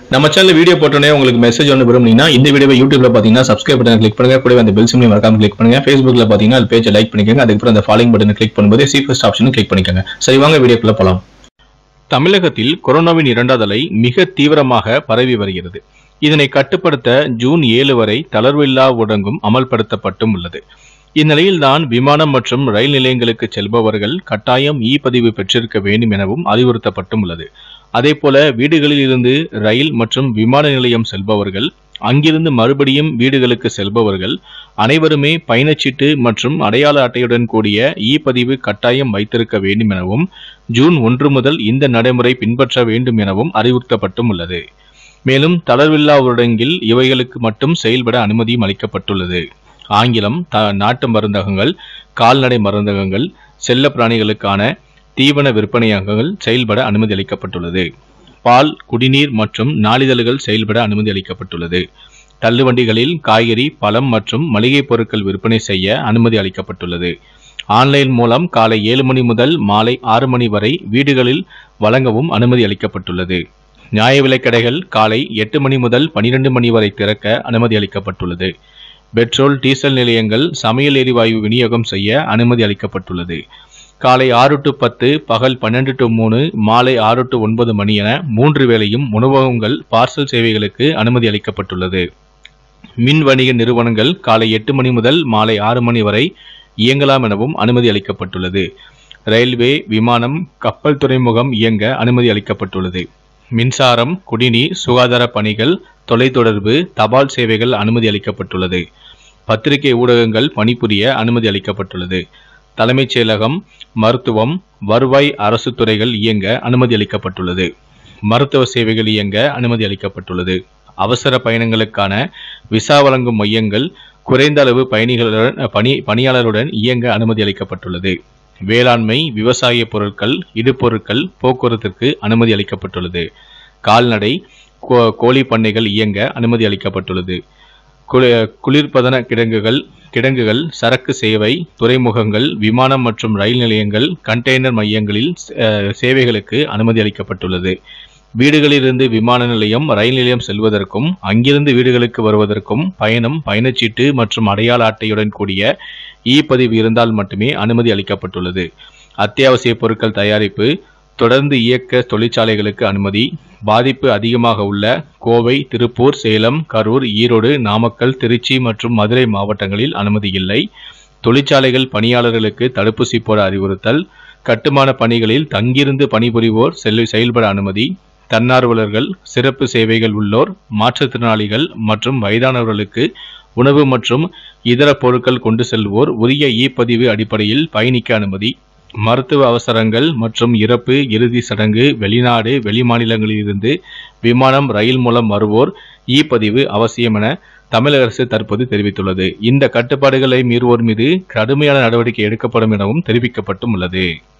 நம்ம channel video போட்டோன்னே உங்களுக்கு மெசேஜ் ஒன்று விரும்புனீங்கன்னா இந்த வீடியோவை யூடியூப்ல பார்த்தீங்கன்னா சப்ஸ்கிரைப் பட்டன் கிளிக் பண்ணுங்க கூடவே அந்த பெல் சிம்லையும் மறக்காம கிளிக் பண்ணுங்க ஃபேஸ்புக்ல பார்த்தீங்கன்னா அது பேஜை லைக் பண்ணிக்கோங்க அதுக்கப்புறம் அந்த ஃபாலோயிங் பட்டனை கிளிக் பண்ணும்போது சி ஃபர்ஸ்ட் ஆப்ஷனும் கிளிக் பண்ணிக்கோங்க சரி வாங்க வீடியோக்குள்ள போலாம் தமிழகத்தில் கொரோனாவின் இரண்டாவது அலை மிக தீவிரமாக பரவி வருகிறது இதனை கட்டுப்படுத்த ஜூன் ஏழு வரை தளர்வில்லா ஊரடங்கும் அமல்படுத்தப்பட்டும் உள்ளது இந்நிலையில்தான் விமானம் மற்றும் ரயில் நிலையங்களுக்கு செல்பவர்கள் கட்டாயம் இ பதிவு பெற்றிருக்க வேண்டும் எனவும் அறிவுறுத்தப்பட்டும் உள்ளது அதேபோல வீடுகளில் இருந்து ரயில் மற்றும் விமான நிலையம் செல்பவர்கள் அங்கிருந்து மறுபடியும் வீடுகளுக்கு செல்பவர்கள் அனைவருமே பயணச்சீட்டு மற்றும் அடையாள அட்டையுடன் கூடிய இ பதிவு கட்டாயம் வைத்திருக்க வேண்டும் எனவும் ஜூன் ஒன்று முதல் இந்த நடைமுறை பின்பற்ற வேண்டும் எனவும் அறிவுறுத்தப்பட்டும் உள்ளது மேலும் தளர்வில்லா ஊரடங்கில் இவைகளுக்கு மட்டும் செயல்பட அனுமதியும் அளிக்கப்பட்டுள்ளது ஆங்கிலம் த நாட்டு மருந்தகங்கள் கால்நடை மருந்தகங்கள் செல்ல பிராணிகளுக்கான தீவன விற்பனையகங்கள் செயல்பட அனுமதி அளிக்கப்பட்டுள்ளது பால் குடிநீர் மற்றும் நாளிதழ்கள் செயல்பட அனுமதி அளிக்கப்பட்டுள்ளது தள்ளுவண்டிகளில் காய்கறி பழம் மற்றும் மளிகை பொருட்கள் விற்பனை செய்ய அனுமதி அளிக்கப்பட்டுள்ளது ஆன்லைன் மூலம் காலை ஏழு மணி முதல் மாலை ஆறு மணி வரை வீடுகளில் வழங்கவும் அனுமதி அளிக்கப்பட்டுள்ளது நியாய விலைக் கடைகள் காலை எட்டு மணி முதல் பனிரெண்டு மணி வரை திறக்க அனுமதி அளிக்கப்பட்டுள்ளது பெட்ரோல் டீசல் நிலையங்கள் சமையல் எரிவாயு விநியோகம் செய்ய அனுமதி அளிக்கப்பட்டுள்ளது காலை ஆறு டு பத்து பகல் பன்னெண்டு டு மூணு மாலை ஆறு டு ஒன்பது மணி என மூன்று வேளையும் உணவகங்கள் பார்சல் சேவைகளுக்கு அனுமதி அளிக்கப்பட்டுள்ளது மின் வணிக நிறுவனங்கள் காலை எட்டு மணி முதல் மாலை ஆறு மணி வரை இயங்கலாம் எனவும் அனுமதி அளிக்கப்பட்டுள்ளது ரயில்வே விமானம் கப்பல் துறைமுகம் இயங்க அனுமதி அளிக்கப்பட்டுள்ளது மின்சாரம் குடிநீர் சுகாதார பணிகள் தொலைத்தொடர்பு தபால் சேவைகள் அனுமதி அளிக்கப்பட்டுள்ளது பத்திரிகை ஊடகங்கள் பணிபுரிய அனுமதி அளிக்கப்பட்டுள்ளது தலைமைச் செயலகம் மருத்துவம் வருவாய் அரசு துறைகள் இயங்க அனுமதி அளிக்கப்பட்டுள்ளது மருத்துவ சேவைகள் இயங்க அனுமதி அளிக்கப்பட்டுள்ளது அவசர பயணங்களுக்கான விசா வழங்கும் மையங்கள் குறைந்த அளவு பயணிகளுடன் பணி பணியாளருடன் இயங்க அனுமதி அளிக்கப்பட்டுள்ளது வேளாண்மை விவசாய பொருட்கள் இடுபொருட்கள் போக்குவரத்திற்கு அனுமதி அளிக்கப்பட்டுள்ளது கால்நடை கோ- கோழி பண்ணைகள் இயங்க அனுமதி அளிக்கப்பட்டுள்ளது குளி- குளிர்பதன கிடங்குகள் கிடங்குகள் சரக்கு சேவை துறைமுகங்கள் விமானம் மற்றும் ரயில் நிலையங்கள் கண்டெய்னர் மையங்களில் அஹ், சேவைகளுக்கு அனுமதி அளிக்கப்பட்டுள்ளது வீடுகளிலிருந்து விமான நிலையம் ரயில் நிலையம் செல்வதற்கும் அங்கிருந்து வீடுகளுக்கு வருவதற்கும் பயணம் பயணச்சீட்டு மற்றும் அடையாள அட்டையுடன் கூடிய இ பதிவு இருந்தால் மட்டுமே அனுமதி அளிக்கப்பட்டுள்ளது அத்தியாவசிய பொருட்கள் தயாரிப்பு தொடர்ந்து இயக்க தொழிற்சாலைகளுக்கு அனுமதி பாதிப்பு அதிகமாக உள்ள கோவை திருப்பூர் சேலம் கரூர் ஈரோடு நாமக்கல் திருச்சி மற்றும் மதுரை மாவட்டங்களில் அனுமதி இல்லை தொழிற்சாலைகள் பணியாளர்களுக்கு தடுப்பூசி போட அறிவுறுத்தல் கட்டுமான பணிகளில் தங்கியிருந்து பணிபுரிவோர் செல் செயல்பட அனுமதி தன்னார்வலர்கள் சிறப்பு சேவைகள் உள்ளோர் மாற்றுத்திறனாளிகள் மற்றும் வயதானவர்களுக்கு உணவு மற்றும் இதர பொருட்கள் கொண்டு செல்வோர் உரிய இ பதிவு அடிப்படையில் பயணிக்க அனுமதி மருத்துவ அவசரங்கள் மற்றும் இறப்பு இறுதி சடங்கு வெளிநாடு வெளிமாநிலங்களிலிருந்து விமானம் ரயில் மூலம் வருவோர் இ பதிவு அவசியம் என தமிழக அரசு தற்போது தெரிவித்துள்ளது இந்த கட்டுப்பாடுகளை மீறுவோர் மீது கடுமையான நடவடிக்கை எடுக்கப்படும் எனவும் தெரிவிக்கப்பட்டும் உள்ளது